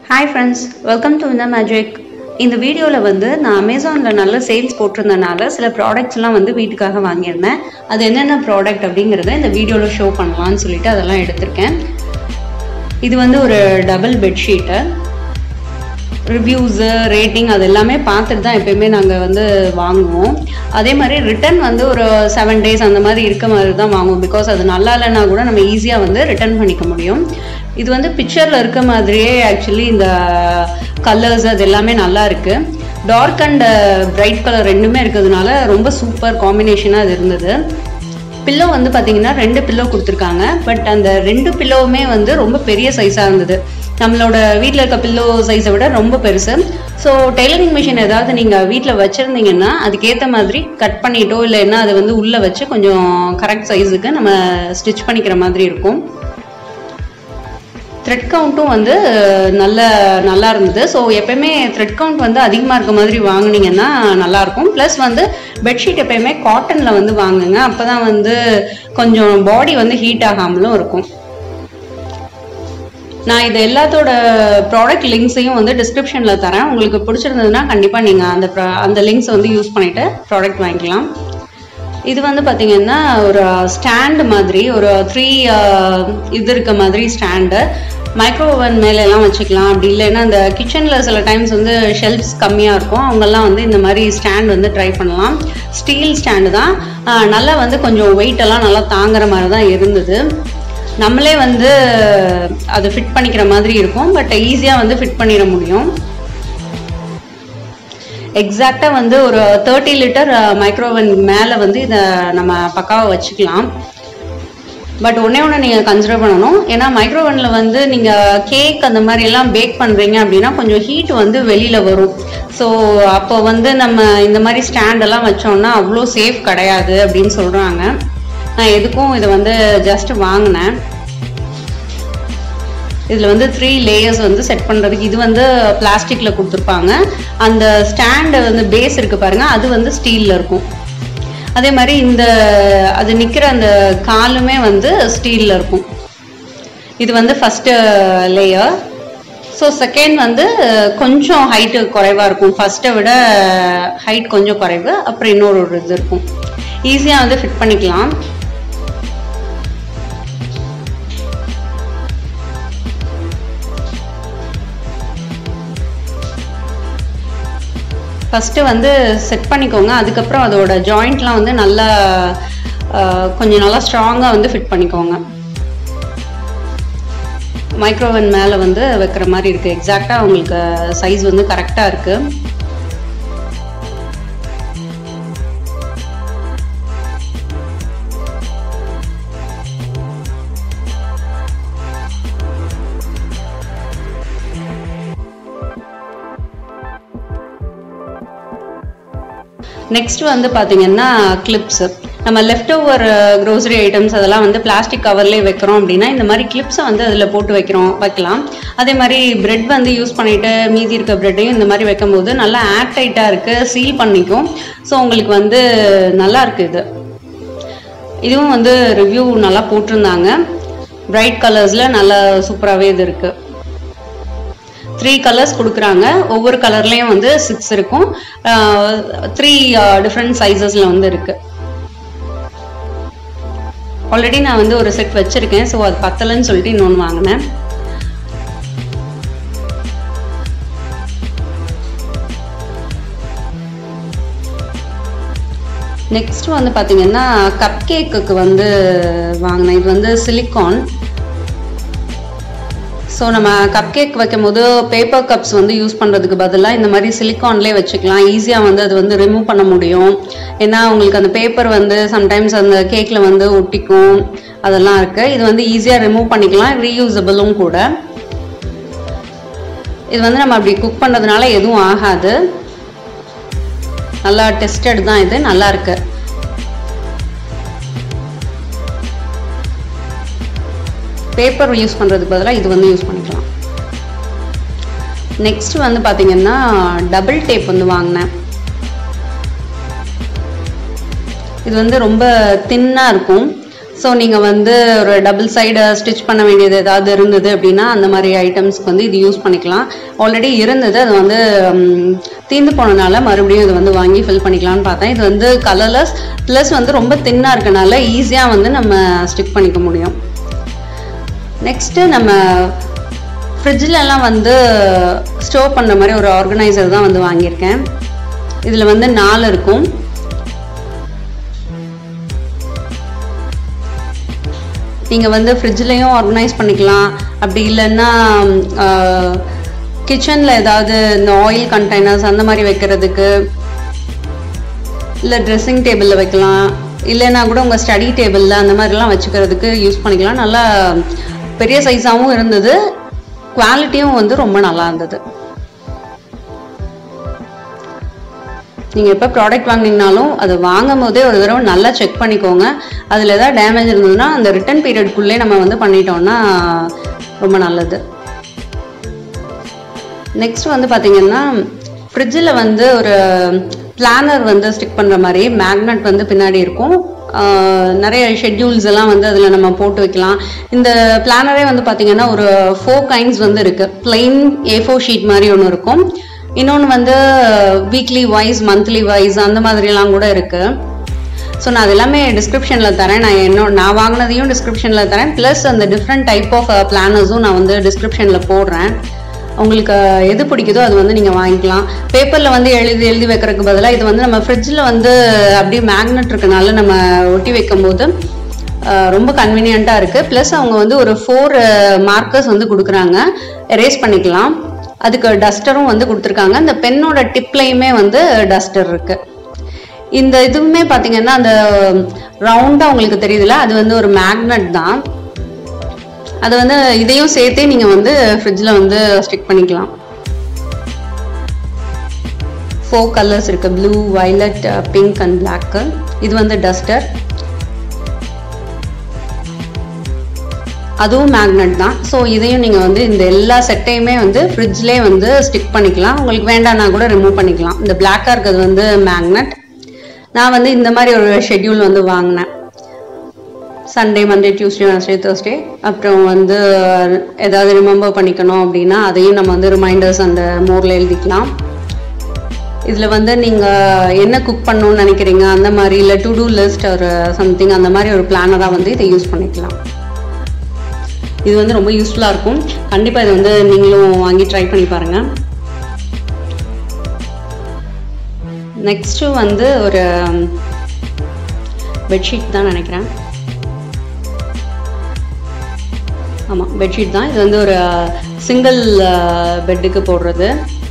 hi friends welcome to இந்த magic இந்த வீடியோவில் வந்து நான் அமேசானில் நல்ல சேல்ஸ் போட்டிருந்தனால சில ப்ராடக்ட்ஸ்லாம் வந்து வீட்டுக்காக வாங்கியிருந்தேன் அது என்னென்ன ப்ராடக்ட் அப்படிங்கிறத இந்த வீடியோவில் ஷோ பண்ணலாம்னு சொல்லிட்டு அதெல்லாம் எடுத்திருக்கேன் இது வந்து ஒரு டபுள் பெட்ஷீட்டு ரிவ்யூஸு ரேட்டிங் அது எல்லாமே பார்த்துட்டு தான் எப்பயுமே நாங்கள் வந்து வாங்குவோம் அதே மாதிரி ரிட்டர்ன் வந்து ஒரு செவன் டேஸ் அந்த மாதிரி இருக்க மாதிரி தான் வாங்குவோம் பிகாஸ் அது நல்லா இல்லைன்னா கூட நம்ம ஈஸியாக வந்து ரிட்டர்ன் பண்ணிக்க முடியும் இது வந்து பிக்சரில் இருக்க மாதிரியே ஆக்சுவலி இந்த கலர்ஸ் அது எல்லாமே நல்லா இருக்குது டார்க் அண்ட் பிரைட் கலர் ரெண்டுமே இருக்கிறதுனால ரொம்ப சூப்பர் காம்பினேஷனாக அது இருந்தது பில்லோ வந்து பார்த்தீங்கன்னா ரெண்டு பில்லோ கொடுத்துருக்காங்க பட் அந்த ரெண்டு பில்லோவுமே வந்து ரொம்ப பெரிய சைஸாக இருந்தது நம்மளோட வீட்டில் இருக்க பில்லோ சைஸை விட ரொம்ப பெருசு ஸோ டெய்லரிங் மிஷின் ஏதாவது நீங்கள் வீட்டில் வச்சுருந்தீங்கன்னா அதுக்கேற்ற மாதிரி கட் பண்ணிட்டோ இல்லைன்னா அதை வந்து உள்ளே வச்சு கொஞ்சம் கரெக்ட் சைஸுக்கு நம்ம ஸ்டிச் பண்ணிக்கிற மாதிரி இருக்கும் த்ரெட் கவுண்ட்டும் வந்து நல்ல நல்லா இருந்தது ஸோ எப்பயுமே த்ரெட் கவுண்ட் வந்து அதிகமாக இருக்க மாதிரி வாங்கினீங்கன்னா நல்லாயிருக்கும் ப்ளஸ் வந்து பெட்ஷீட் எப்பயுமே காட்டனில் வந்து வாங்குங்க அப்போ தான் வந்து கொஞ்சம் பாடி வந்து ஹீட் ஆகாமலும் இருக்கும் நான் இது எல்லாத்தோட ப்ராடக்ட் லிங்க்ஸையும் வந்து டிஸ்கிரிப்ஷனில் தரேன் உங்களுக்கு பிடிச்சிருந்ததுன்னா கண்டிப்பாக நீங்கள் அந்த அந்த லிங்க்ஸ் வந்து யூஸ் பண்ணிவிட்டு ப்ராடக்ட் வாங்கிக்கலாம் இது வந்து பார்த்தீங்கன்னா ஒரு ஸ்டாண்டு மாதிரி ஒரு த்ரீ இது இருக்க மாதிரி ஸ்டாண்டு மைக்ரோவன் மேலெல்லாம் வச்சுக்கலாம் அப்படி இல்லைன்னா அந்த கிச்சனில் சில டைம்ஸ் வந்து ஷெல்ஃப்ஸ் கம்மியாக இருக்கும் அவங்கெல்லாம் வந்து இந்த மாதிரி ஸ்டாண்ட் வந்து ட்ரை பண்ணலாம் ஸ்டீல் ஸ்டாண்டு தான் நல்லா வந்து கொஞ்சம் வெயிட்டெல்லாம் நல்லா தாங்குற மாதிரி தான் இருந்தது நம்மளே வந்து அது ஃபிட் பண்ணிக்கிற மாதிரி இருக்கும் பட் ஈஸியாக வந்து ஃபிட் பண்ணிட முடியும் எக்ஸாக்டாக வந்து ஒரு தேர்ட்டி லிட்டர் மைக்ரோவன் மேலே வந்து இதை நம்ம பக்காவாக வச்சுக்கலாம் பட் ஒன்றே ஒன்று நீங்கள் கன்சிடர் பண்ணணும் ஏன்னா மைக்ரோவனில் வந்து நீங்கள் கேக் அந்த மாதிரி எல்லாம் பேக் பண்ணுறீங்க அப்படின்னா கொஞ்சம் ஹீட் வந்து வெளியில் வரும் ஸோ அப்போ வந்து நம்ம இந்த மாதிரி ஸ்டாண்டெல்லாம் வச்சோம்னா அவ்வளோ சேஃப் கிடையாது அப்படின்னு சொல்கிறாங்க நான் எதுக்கும் இதை வந்து ஜஸ்ட் வாங்கினேன் இதில் வந்து த்ரீ லேயர்ஸ் வந்து செட் பண்ணுறதுக்கு இது வந்து பிளாஸ்டிக்கில் கொடுத்துருப்பாங்க அந்த ஸ்டாண்டு வந்து பேஸ் இருக்குது பாருங்கள் அது வந்து ஸ்டீலில் இருக்கும் அதே மாதிரி இந்த அது நிற்கிற அந்த காலுமே வந்து ஸ்டீலில் இருக்கும் இது வந்து ஃபஸ்ட்டு லேயர் ஸோ செகண்ட் வந்து கொஞ்சம் ஹைட்டு குறைவாக இருக்கும் ஃபஸ்ட்டை விட ஹைட் கொஞ்சம் குறைவு அப்புறம் இன்னொரு ஒரு இது இருக்கும் ஈஸியாக வந்து ஃபிட் பண்ணிக்கலாம் ஃபஸ்ட்டு வந்து செட் பண்ணிக்கோங்க அதுக்கப்புறம் அதோட ஜாயிண்ட்லாம் வந்து நல்லா கொஞ்சம் நல்லா ஸ்ட்ராங்காக வந்து ஃபிட் பண்ணிக்கோங்க மைக்ரோவன் மேலே வந்து வைக்கிற மாதிரி இருக்குது எக்ஸாக்டாக உங்களுக்கு சைஸ் வந்து கரெக்டாக இருக்குது நெக்ஸ்ட் வந்து பார்த்தீங்கன்னா கிளிப்ஸு நம்ம லெஃப்ட் ஓவர் க்ரோசரி ஐட்டம்ஸ் அதெல்லாம் வந்து பிளாஸ்டிக் கவர்லேயே வைக்கிறோம் அப்படின்னா இந்த மாதிரி கிளிப்ஸை வந்து அதில் போட்டு வைக்கிறோம் வைக்கலாம் அதே மாதிரி பிரெட் வந்து யூஸ் பண்ணிவிட்டு மீதி இருக்க பிரெட்டையும் இந்த மாதிரி வைக்கும்போது நல்லா ஏர் டைட்டாக இருக்குது சீல் பண்ணிக்கும் ஸோ உங்களுக்கு வந்து நல்லா இருக்குது இது இதுவும் வந்து ரிவ்யூ நல்லா போட்டிருந்தாங்க பிரைட் கலர்ஸில் நல்லா சூப்பராகவே இது இருக்குது த்ரீ கலர்ஸ் கொடுக்குறாங்க ஒவ்வொரு கலர்லேயும் வந்து சிக்ஸ் இருக்கும் த்ரீ டிஃப்ரெண்ட் சைஸஸில் வந்து இருக்கு ஆல்ரெடி நான் வந்து ஒரு செட் வச்சுருக்கேன் ஸோ அது பத்தலைன்னு சொல்லிட்டு இன்னொன்று வாங்கினேன் நெக்ஸ்ட் வந்து பார்த்தீங்கன்னா கப் கேக்குக்கு வந்து வாங்கினேன் இது வந்து சிலிக்கான் ஸோ நம்ம கப் கேக் வைக்கும் போது பேப்பர் கப்ஸ் வந்து யூஸ் பண்ணுறதுக்கு பதிலாக இந்த மாதிரி சிலிக்கான்லேயே வச்சுக்கலாம் ஈஸியாக வந்து அது வந்து ரிமூவ் பண்ண முடியும் ஏன்னா உங்களுக்கு அந்த பேப்பர் வந்து சம்டைம்ஸ் அந்த கேக்கில் வந்து ஒட்டிக்கும் அதெல்லாம் இருக்குது இது வந்து ஈஸியாக ரிமூவ் பண்ணிக்கலாம் ரீயூசபிளும் கூட இது வந்து நம்ம அப்படி குக் பண்ணுறதுனால எதுவும் ஆகாது நல்லா டெஸ்டட் தான் இது நல்லா இருக்கு பேப்பர் யூஸ் பண்ணுறதுக்கு பதிலாக இது வந்து யூஸ் பண்ணிக்கலாம் நெக்ஸ்ட் வந்து பார்த்தீங்கன்னா டபுள் டேப் வந்து வாங்கினேன் இது வந்து ரொம்ப தின்னாக இருக்கும் ஸோ நீங்கள் வந்து ஒரு டபுள் சைடு ஸ்டிச் பண்ண வேண்டியது ஏதாவது இருந்தது அப்படின்னா அந்த மாதிரி ஐட்டம்ஸ்க்கு வந்து இது யூஸ் பண்ணிக்கலாம் ஆல்ரெடி இருந்தது அது வந்து ம், தீந்து போனனால மறுபடியும் இது வந்து வாங்கி ஃபில் பண்ணிக்கலாம்னு பார்த்தேன் இது வந்து கலர்லெஸ் ப்ளஸ் வந்து ரொம்ப தின்னாக இருக்கனால ஈஸியாக வந்து நம்ம ஸ்டிக் பண்ணிக்க முடியும் நெக்ஸ்ட்டு நம்ம ஃப்ரிட்ஜிலலாம் வந்து ஸ்டோர் பண்ணுற மாதிரி ஒரு ஆர்கனைசர் தான் வந்து வாங்கியிருக்கேன் இதில் வந்து நாலு இருக்கும் நீங்கள் வந்து ஃப்ரிட்ஜ்லேயும் ஆர்கனைஸ் பண்ணிக்கலாம் அப்படி இல்லைன்னா கிச்சனில் ஏதாவது இந்த ஆயில் கண்டெய்னர்ஸ் அந்த மாதிரி வைக்கிறதுக்கு இல்லை ட்ரெஸ்ஸிங் டேபிளில் வைக்கலாம் இல்லைன்னா கூட உங்கள் ஸ்டடி டேபிளில் அந்த மாதிரிலாம் வச்சுக்கிறதுக்கு யூஸ் பண்ணிக்கலாம் நல்லா பெரிய சைஸாகவும் இருந்தது குவாலிட்டியும் வந்து ரொம்ப நல்லா இருந்தது நீங்கள் எப்போ ப்ராடக்ட் வாங்கினீங்கனாலும் அது வாங்கும் போதே ஒரு தடவை நல்லா செக் பண்ணிக்கோங்க அதில் ஏதாவது டேமேஜ் இருந்ததுன்னா அந்த ரிட்டர்ன் பீரியட்குள்ளே நம்ம வந்து பண்ணிட்டோம்னா ரொம்ப நல்லது நெக்ஸ்ட் வந்து பார்த்தீங்கன்னா ஃப்ரிட்ஜில் வந்து ஒரு பிளானர் வந்து ஸ்டிக் பண்ணுற மாதிரி மேக்னெட் வந்து பின்னாடி இருக்கும் ஆஹ் நிறைய ஷெட்யூல்ஸ் எல்லாம் வந்து அதில் நம்ம போட்டு வைக்கலாம் இந்த பிளானரே வந்து பார்த்தீங்கன்னா ஒரு ஃபோர் கைண்ட்ஸ் வந்து இருக்குது plain ஏ ஃபோர் ஷீட் மாதிரி ஒன்று இருக்கும் இன்னொன்று வந்து வீக்லி வைஸ் மந்த்லி வைஸ் அந்த மாதிரிலாம் கூட இருக்குது ஸோ நான் அது எல்லாமே டிஸ்கிரிப்ஷனில் தரேன் நான் என்னோட நான் வாங்கினதையும் டிஸ்கிரிப்ஷனில் தரேன் ப்ளஸ் அந்த டிஃப்ரெண்ட் டைப் ஆஃப் பிளானர்ஸும் நான் வந்து டிஸ்கிரிப்ஷனில் போடுறேன் உங்களுக்கு எது பிடிக்குதோ அது வந்து நீங்கள் வாங்கிக்கலாம் பேப்பரில் வந்து எழுதி எழுதி வைக்கிறதுக்கு பதிலாக இது வந்து நம்ம ஃப்ரிட்ஜில் வந்து அப்படியே மேக்னெட் இருக்கனால நம்ம ஒட்டி வைக்கும்போது அஹ், ரொம்ப கன்வீனியண்ட்டாக இருக்குது ப்ளஸ் அவங்க வந்து ஒரு ஃபோர் மார்க்கர்ஸ் வந்து கொடுக்குறாங்க எரேஸ் பண்ணிக்கலாம் அதுக்கு டஸ்டரும் வந்து கொடுத்துருக்காங்க இந்த பென்னோட டிப்லையுமே வந்து டஸ்டர் இருக்குது இந்த இதுவுமே பார்த்தீங்கன்னா அந்த ரவுண்டாக உங்களுக்கு தெரியுதுல அது வந்து ஒரு மேக்னெட் தான் அது வந்து இதையும் சேர்த்தே நீங்கள் வந்து ஃப்ரிட்ஜில் வந்து ஸ்டிக் பண்ணிக்கலாம் ஃபோர் கலர்ஸ் இருக்கு blue violet pink and black இது வந்து டஸ்டர் அதுவும் மேக்னெட் தான் ஸோ இதையும் நீங்கள் வந்து இந்த எல்லா செட்டையுமே வந்து ஃப்ரிட்ஜ்லேயே வந்து ஸ்டிக் பண்ணிக்கலாம் உங்களுக்கு வேண்டாம்னா கூட ரிமூவ் பண்ணிக்கலாம் இந்த பிளாக்காக இருக்கிறது வந்து மேக்னெட் நான் வந்து இந்த மாதிரி ஒரு ஷெட்யூல் வந்து வாங்கினேன் Sunday Monday Tuesday Wednesday Thursday அப்புறம் வந்து ஏதாவது ரிமெம்பர் பண்ணிக்கணும் அப்படின்னா அதையும் நம்ம வந்து ரிமைண்டர்ஸ் அந்த மோரில் எழுதிக்கலாம் இதில் வந்து நீங்கள் என்ன குக் பண்ணணும்னு நினைக்கிறீங்க அந்த மாதிரி இல்லை டு டூ லிஸ்ட் ஒரு சம்திங் அந்த மாதிரி ஒரு பிளானராக வந்து இதை யூஸ் பண்ணிக்கலாம் இது வந்து ரொம்ப யூஸ்ஃபுல்லாக இருக்கும் கண்டிப்பாக இது வந்து நீங்களும் வாங்கி ட்ரை பண்ணி பாருங்கள் நெக்ஸ்ட்டு வந்து ஒரு பெட்ஷீட் தான் நினைக்கிறேன் ஆமாம் பெட்ஷீட் தான் இது வந்து ஒரு சிங்கிள் பெட்டுக்கு போடுறது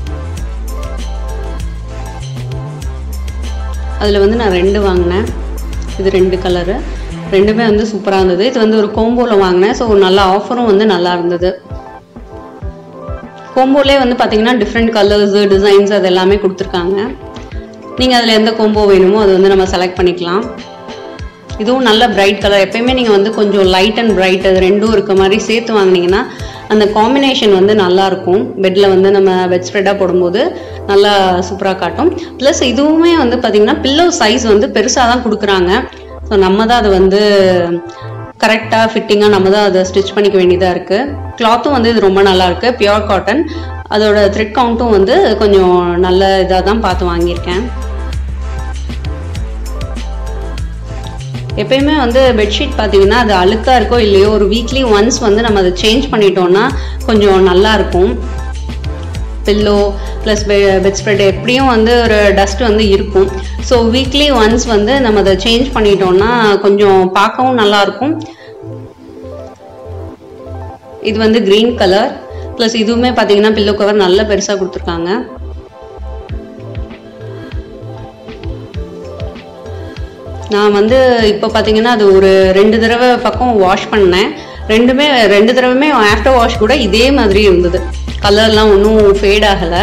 அதில் வந்து நான் ரெண்டு வாங்கினேன் இது ரெண்டு கலரு ரெண்டுமே வந்து சூப்பராக இருந்தது இது வந்து ஒரு கோம்போவில் வாங்கினேன் ஸோ நல்ல ஆஃபரும் வந்து நல்லா இருந்தது கோம்போலே வந்து பார்த்தீங்கன்னா டிஃப்ரெண்ட் கலர்ஸு டிசைன்ஸ் அது எல்லாமே கொடுத்துருக்காங்க நீங்கள் அதில் எந்த கோம்போ வேணுமோ அது வந்து நம்ம செலக்ட் பண்ணிக்கலாம் இதுவும் நல்ல பிரைட் கலர் எப்பயுமே நீங்கள் வந்து கொஞ்சம் லைட் அண்ட் பிரைட் அது ரெண்டும் இருக்க மாதிரி சேர்த்து வாங்குனீங்கன்னா அந்த காம்பினேஷன் வந்து நல்லா இருக்கும் பெட்டில் வந்து நம்ம பெட் ஸ்ப்ரெட்டாக போடும்போது நல்லா சூப்பராக காட்டும் ப்ளஸ் இதுவுமே வந்து பார்த்திங்கன்னா பில்லோ சைஸ் வந்து பெருசாக தான் கொடுக்குறாங்க ஸோ நம்ம தான் அது வந்து கரெக்டாக ஃபிட்டிங்காக நம்ம தான் அதை ஸ்டிச் பண்ணிக்க வேண்டியதாக இருக்குது கிளாத்தும் வந்து இது ரொம்ப நல்லா இருக்கு பியோர் காட்டன் அதோட த்ரெட் கவுண்ட்டும் வந்து கொஞ்சம் நல்ல இதாக தான் பார்த்து வாங்கியிருக்கேன் எப்பயுமே வந்து பெட்ஷீட் பார்த்தீங்கன்னா அது அழுக்கா இருக்கோ இல்லையோ ஒரு வீக்லி ஒன்ஸ் வந்து நம்ம அதை சேஞ்ச் பண்ணிட்டோம்னா கொஞ்சம் நல்லா இருக்கும் பில்லோ ப்ளஸ் பெட் ஸ்ப்ரெட் எப்படியும் வந்து ஒரு டஸ்ட் வந்து இருக்கும் ஸோ வீக்லி ஒன்ஸ் வந்து நம்ம அதை சேஞ்ச் பண்ணிட்டோம்னா கொஞ்சம் பார்க்கவும் நல்லா இருக்கும் இது வந்து க்ரீன் கலர் ப்ளஸ் இதுவுமே பார்த்தீங்கன்னா பில்லோ கவர் நல்ல பெருசாக கொடுத்துருக்காங்க நான் வந்து இப்போ பார்த்தீங்கன்னா அது ஒரு ரெண்டு தடவை பக்கம் வாஷ் பண்ணேன் ரெண்டுமே ரெண்டு தடவையுமே ஆஃப்டர் வாஷ் கூட இதே மாதிரி இருந்தது கலர்லாம் ஒன்றும் ஃபேட் ஆகலை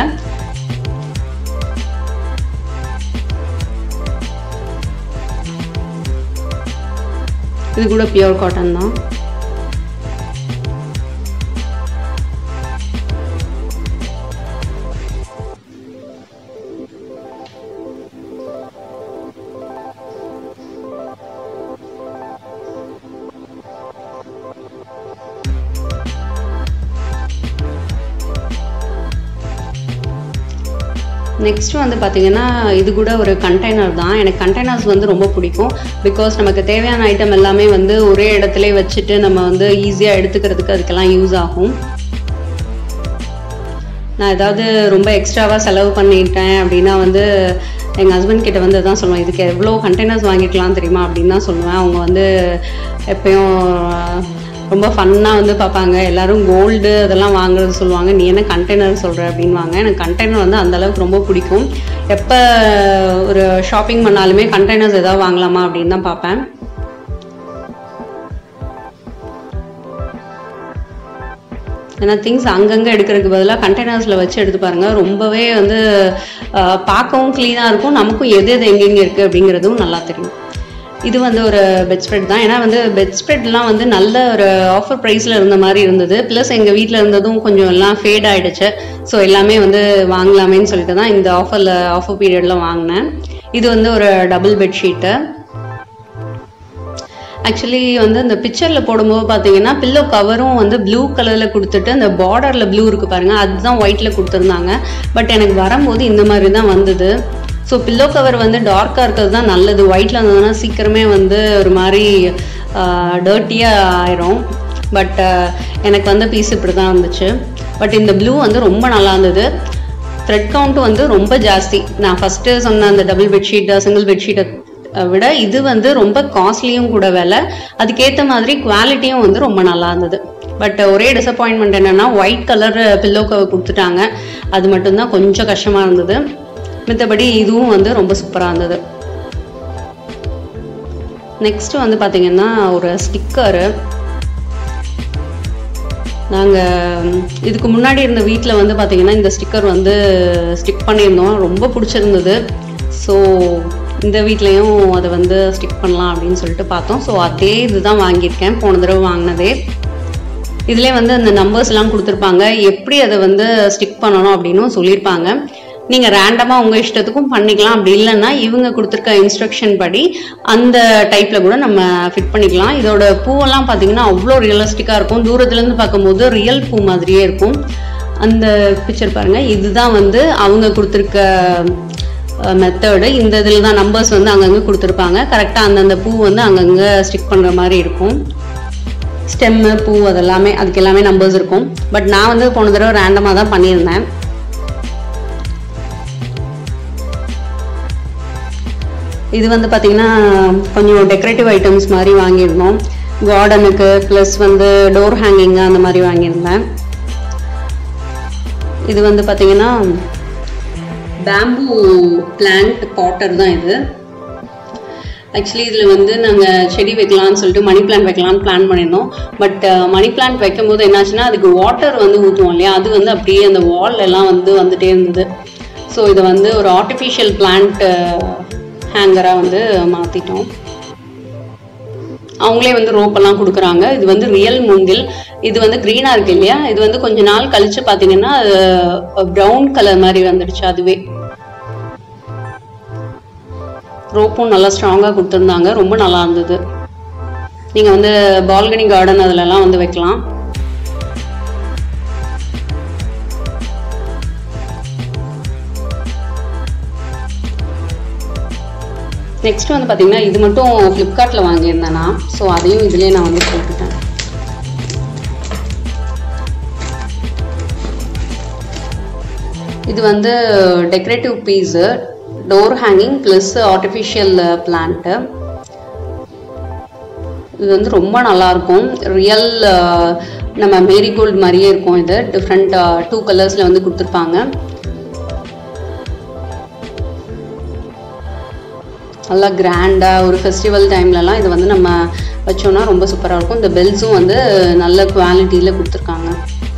இது கூட பியூர் காட்டன் தான் நெக்ஸ்ட் வந்து பார்த்தீங்கன்னா இது கூட ஒரு கண்டெய்னர் தான் எனக்கு கண்டெய்னர்ஸ் வந்து ரொம்ப பிடிக்கும் பிகாஸ் நமக்கு தேவையான ஐட்டம் எல்லாமே வந்து ஒரே இடத்துல வச்சுட்டு நம்ம வந்து ஈஸியாக எடுத்துக்கிறதுக்கு அதுக்கெல்லாம் யூஸ் ஆகும் நான் ஏதாவது ரொம்ப எக்ஸ்ட்ராவாக செலவு பண்ணிட்டேன் அப்படின்னா வந்து எங்கள் ஹஸ்பண்ட் கிட்ட வந்து தான் சொல்லுவேன் இதுக்கு எவ்வளோ கண்டெய்னர்ஸ் வாங்கிக்கலாம் தெரியுமா அப்படின்னு தான் சொல்லுவேன் அவங்க வந்து எப்பயும் ரொம்ப ஃபன்னாக வந்து பார்ப்பாங்க எல்லாரும் கோல்டு அதெல்லாம் வாங்குறது சொல்லுவாங்க நீ என்ன கண்டெய்னர் சொல்கிற அப்படின்வாங்க எனக்கு கண்டெய்னர் வந்து அந்த அளவுக்கு ரொம்ப பிடிக்கும் எப்போ ஒரு ஷாப்பிங் பண்ணாலுமே கண்டெய்னர்ஸ் ஏதாவது வாங்கலாமா அப்படின்னு தான் பார்ப்பேன் ஏன்னா திங்ஸ் அங்கங்கே எடுக்கிறதுக்கு பதிலாக கண்டெய்னர்ஸில் வச்சு எடுத்து பாருங்கள் ரொம்பவே வந்து ஆஹ், பார்க்கவும் க்ளீனாக இருக்கும் நமக்கும் எது எது எங்கெங்கே இருக்குது அப்படிங்கிறதும் நல்லா தெரியும் இது வந்து ஒரு பெட் ஸ்ப்ரெட் தான் ஏன்னா வந்து பெட் ஸ்ப்ரெட்லாம் வந்து நல்ல ஒரு ஆஃபர் ப்ரைஸில் இருந்த மாதிரி இருந்தது ப்ளஸ் எங்கள் வீட்டில் இருந்ததும் கொஞ்சம் எல்லாம் ஃபேட் ஆகிடுச்சு ஸோ எல்லாமே வந்து வாங்கலாமேன்னு சொல்லிட்டு தான் இந்த ஆஃபரில் ஆஃபர் பீரியடில் வாங்கினேன் இது வந்து ஒரு டபுள் பெட்ஷீட்டு ஆக்சுவலி வந்து இந்த பிக்சரில் போடும்போது பார்த்தீங்கன்னா பில்லோ கவரும் வந்து ப்ளூ கலரில் கொடுத்துட்டு அந்த பார்டரில் ப்ளூ இருக்குது பாருங்கள் அதுதான் ஒயிட்டில் கொடுத்துருந்தாங்க பட் எனக்கு வரும்போது இந்த மாதிரி தான் வந்தது ஸோ பில்லோ கவர் வந்து டார்க்காக இருக்கிறது தான் நல்லது ஒயிட்டில் இருந்ததுன்னா சீக்கிரமே வந்து ஒரு மாதிரி டர்ட்டியாக ஆயிரும் பட் எனக்கு வந்த பீஸ் இப்படி தான் இருந்துச்சு பட் இந்த ப்ளூ வந்து ரொம்ப நல்லா இருந்தது த்ரெட் கவுண்ட்டும் வந்து ரொம்ப ஜாஸ்தி நான் ஃபஸ்ட்டு சொன்ன அந்த டபுள் பெட்ஷீட் சிங்கிள் பெட்ஷீட்டை விட இது வந்து ரொம்ப காஸ்ட்லியும் கூட விலை அதுக்கேற்ற மாதிரி குவாலிட்டியும் வந்து ரொம்ப நல்லா இருந்தது பட் ஒரே டிசப்பாயின்மெண்ட் என்னன்னா ஒயிட் கலர் பில்லோ கவர் கொடுத்துட்டாங்க அது மட்டும்தான் கொஞ்சம் கஷ்டமாக இருந்தது மித்தபடி இதுவும் வந்து ரொம்ப சூப்பராக இருந்தது நெக்ஸ்ட் வந்து பார்த்தீங்கன்னா ஒரு ஸ்டிக்கரு நாங்கள் இதுக்கு முன்னாடி இருந்த வீட்டில் வந்து பார்த்தீங்கன்னா இந்த ஸ்டிக்கர் வந்து ஸ்டிக் பண்ணியிருந்தோம் ரொம்ப பிடிச்சிருந்தது ஸோ இந்த வீட்லேயும் அதை வந்து ஸ்டிக் பண்ணலாம் அப்படின்னு சொல்லிட்டு பார்த்தோம் ஸோ அதே இதுதான் வாங்கியிருக்கேன் போன தடவை வாங்கினதே இதுலேயே வந்து அந்த நம்பர்ஸ்லாம் கொடுத்துருப்பாங்க எப்படி அதை வந்து ஸ்டிக் பண்ணணும் அப்படின்னும் சொல்லியிருப்பாங்க நீங்கள் ரேண்டமாக உங்கள் இஷ்டத்துக்கும் பண்ணிக்கலாம் அப்படி இல்லைன்னா இவங்க கொடுத்துருக்க இன்ஸ்ட்ரக்ஷன் படி அந்த டைப்பில் கூட நம்ம ஃபிட் பண்ணிக்கலாம் இதோட பூவெல்லாம் பார்த்தீங்கன்னா அவ்வளோ ரியலிஸ்டிக்காக இருக்கும் தூரத்துலேருந்து பார்க்கும்போது ரியல் பூ மாதிரியே இருக்கும் அந்த பிக்சர் பாருங்கள் இதுதான் வந்து அவங்க கொடுத்துருக்க மெத்தடு இந்த இதில் தான் நம்பர்ஸ் வந்து அங்கங்கே கொடுத்துருப்பாங்க கரெக்டாக அந்தந்த பூ வந்து அங்கங்கே ஸ்டிக் பண்ணுற மாதிரி இருக்கும் ஸ்டெம்மு பூ அதெல்லாமே அதுக்கு எல்லாமே நம்பர்ஸ் இருக்கும் பட் நான் வந்து போன தடவை ரேண்டமாக தான் பண்ணியிருந்தேன் இது வந்து பார்த்தீங்கன்னா கொஞ்சம் டெக்கரேட்டிவ் ஐட்டம்ஸ் மாதிரி வாங்கியிருந்தோம் கார்டனுக்கு ப்ளஸ் வந்து டோர் ஹேங்கிங் அந்த மாதிரி வாங்கியிருந்தேன் இது வந்து பார்த்தீங்கன்னா பேம்பு பிளான்ட் பாட்டர் தான் இது ஆக்சுவலி இதில் வந்து நாங்கள் செடி வைக்கலாம்னு சொல்லிட்டு மணி பிளான்ட் வைக்கலாம்னு பிளான் பண்ணியிருந்தோம் பட் மணி பிளான்ட் வைக்கும் போது என்னாச்சுன்னா அதுக்கு வாட்டர் வந்து ஊற்றுவோம் இல்லையா அது வந்து அப்படியே அந்த வால் எல்லாம் வந்து வந்துட்டே இருந்தது ஸோ இதை வந்து ஒரு ஆர்டிஃபிஷியல் பிளான்ட் ஹேங்கராக வந்து மாற்றிட்டோம் அவங்களே வந்து ரோப்பெல்லாம் கொடுக்குறாங்க இது வந்து ரியல் மூங்கில் இது வந்து க்ரீனாக இருக்கு இல்லையா இது வந்து கொஞ்ச நாள் கழிச்சு பார்த்தீங்கன்னா ப்ரௌன் கலர் மாதிரி வந்துடுச்சு அதுவே ரோப்பும் நல்லா ஸ்ட்ராங்காக கொடுத்துருந்தாங்க ரொம்ப நல்லா இருந்தது நீங்கள் வந்து பால்கனி கார்டன் அதிலலாம் வந்து வைக்கலாம் நெக்ஸ்ட் வந்து பார்த்தீங்கன்னா இது மட்டும் ஃப்ளிப்கார்ட்டில் வாங்கியிருந்தேன் நான் ஸோ அதையும் இதுலேயே நான் வந்து போட்டுட்டேன் இது வந்து decorative piece door hanging plus artificial plant இது வந்து ரொம்ப நல்லா இருக்கும் ரியல் நம்ம மேரிகோல்டு மாதிரியே இருக்கும் இது டிஃப்ரெண்ட் டூ கலர்ஸில் வந்து கொடுத்துருப்பாங்க நல்லா கிராண்டாக ஒரு ஃபெஸ்டிவல் டைம்லலாம் இது வந்து நம்ம வச்சோம்னா ரொம்ப சூப்பராக இருக்கும் இந்த பெல்ஸும் வந்து நல்ல குவாலிட்டியில் கொடுத்துருக்காங்க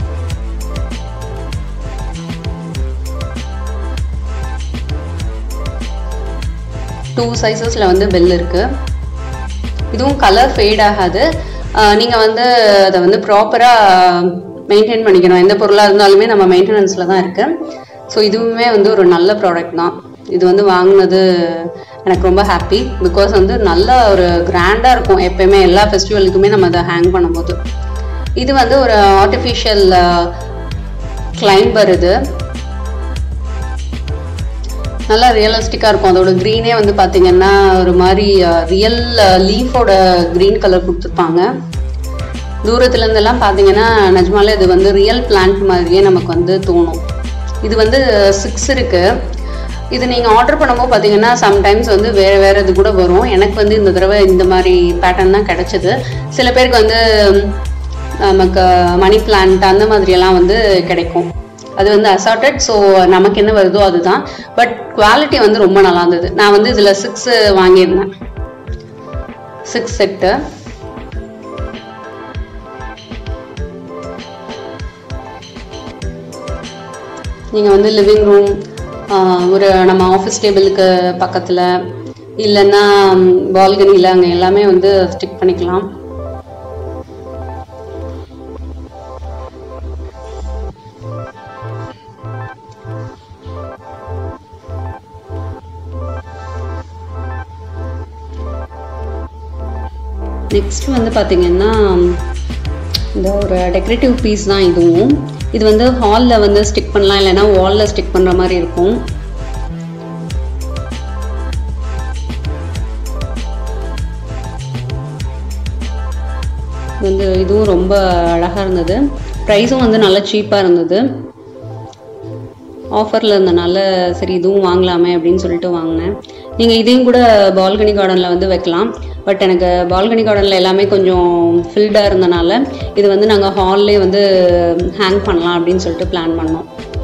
டூ சைஸஸில் வந்து பெல் இருக்குது இதுவும் கலர் ஃபேட் ஆகாது நீங்கள் வந்து அதை வந்து ப்ராப்பராக மெயின்டைன் பண்ணிக்கணும் எந்த பொருளாக இருந்தாலுமே நம்ம மெயின்டெனன்ஸில் தான் இருக்குது ஸோ இதுவுமே வந்து ஒரு நல்ல ப்ராடக்ட் தான் இது வந்து வாங்கினது எனக்கு ரொம்ப ஹாப்பி பிகாஸ் வந்து நல்ல ஒரு கிராண்டாக இருக்கும் எப்பயுமே எல்லா ஃபெஸ்டிவலுக்குமே நம்ம அதை ஹேங் பண்ணும்போது இது வந்து ஒரு ஆர்டிஃபிஷியல் கிளைம்பர் இது நல்லா ரியலிஸ்டிக்காக இருக்கும் அதோட க்ரீனே வந்து பார்த்தீங்கன்னா ஒரு மாதிரி ரியல் லீஃபோட க்ரீன் கலர் கொடுத்துருப்பாங்க தூரத்துல இருந்தெல்லாம் பார்த்தீங்கன்னா நிஜமாலே இது வந்து ரியல் பிளான்ட் மாதிரியே நமக்கு வந்து தோணும் இது வந்து சிக்ஸ் இருக்கு இது நீங்கள் ஆர்டர் பண்ணும்போது பார்த்தீங்கன்னா சம்டைம்ஸ் வந்து வேறு வேறு இது கூட வரும் எனக்கு வந்து இந்த தடவை இந்த மாதிரி பேட்டர்ன் தான் கிடச்சிது சில பேருக்கு வந்து நமக்கு மணி பிளான்ட் அந்த மாதிரியெல்லாம் வந்து கிடைக்கும் அது வந்து அசார்டட் ஸோ நமக்கு என்ன வருதோ அதுதான் பட் குவாலிட்டி வந்து ரொம்ப நல்லா இருந்தது நான் வந்து இதில் சிக்ஸ் வாங்கியிருந்தேன் சிக்ஸ் செட்டு நீங்கள் வந்து லிவிங் ரூம் ஒரு நம்ம ஆஃபீஸ் டேபிளுக்கு பக்கத்தில் இல்லைன்னா பால்கனியில் அங்கே எல்லாமே வந்து ஸ்டிக் பண்ணிக்கலாம் நெக்ஸ்ட் வந்து பார்த்தீங்கன்னா இந்த ஒரு டெக்கரேட்டிவ் பீஸ் தான் இதுவும் இது வந்து ஹாலில் வந்து ஸ்டிக் பண்ணலாம் இல்லைன்னா வாலில் ஸ்டிக் பண்ணுற மாதிரி இருக்கும் வந்து இதுவும் ரொம்ப அழகாக இருந்தது ப்ரைஸும் வந்து நல்லா சீப்பாக இருந்தது ஆஃபரில் இருந்தனால சரி இதுவும் வாங்கலாமே அப்படின்னு சொல்லிட்டு வாங்கினேன் நீங்கள் இதையும் கூட பால்கனி கார்டனில் வந்து வைக்கலாம் பட் எனக்கு பால்கனி கார்டனில் எல்லாமே கொஞ்சம் ஃபில்டாக இருந்தனால இது வந்து நாங்கள் ஹால்லே வந்து ஹேங் பண்ணலாம் அப்படின்னு சொல்லிட்டு பிளான் பண்ணோம்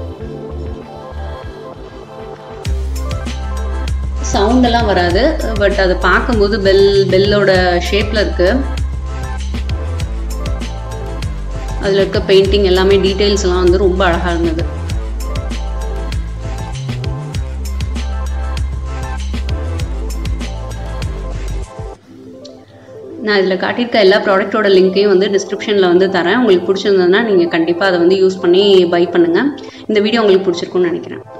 சவுண்டெல்லாம் வராது பட் அதை பார்க்கும்போது பெல் பெல்லோட ஷேப்பில் இருக்குது அதில் இருக்க பெயிண்டிங் எல்லாமே டீட்டெயில்ஸ்லாம் வந்து ரொம்ப அழகாக இருந்தது நான் இதில் காட்டியிருக்க எல்லா ப்ராடக்ட்டோட லிங்க்கையும் வந்து டிஸ்கிரிப்ஷனில் வந்து தரேன் உங்களுக்கு பிடிச்சிருந்ததுன்னா நீங்கள் கண்டிப்பாக அதை வந்து யூஸ் பண்ணி பை பண்ணுங்கள் இந்த வீடியோ உங்களுக்கு பிடிச்சிருக்கும்னு நினைக்கிறேன்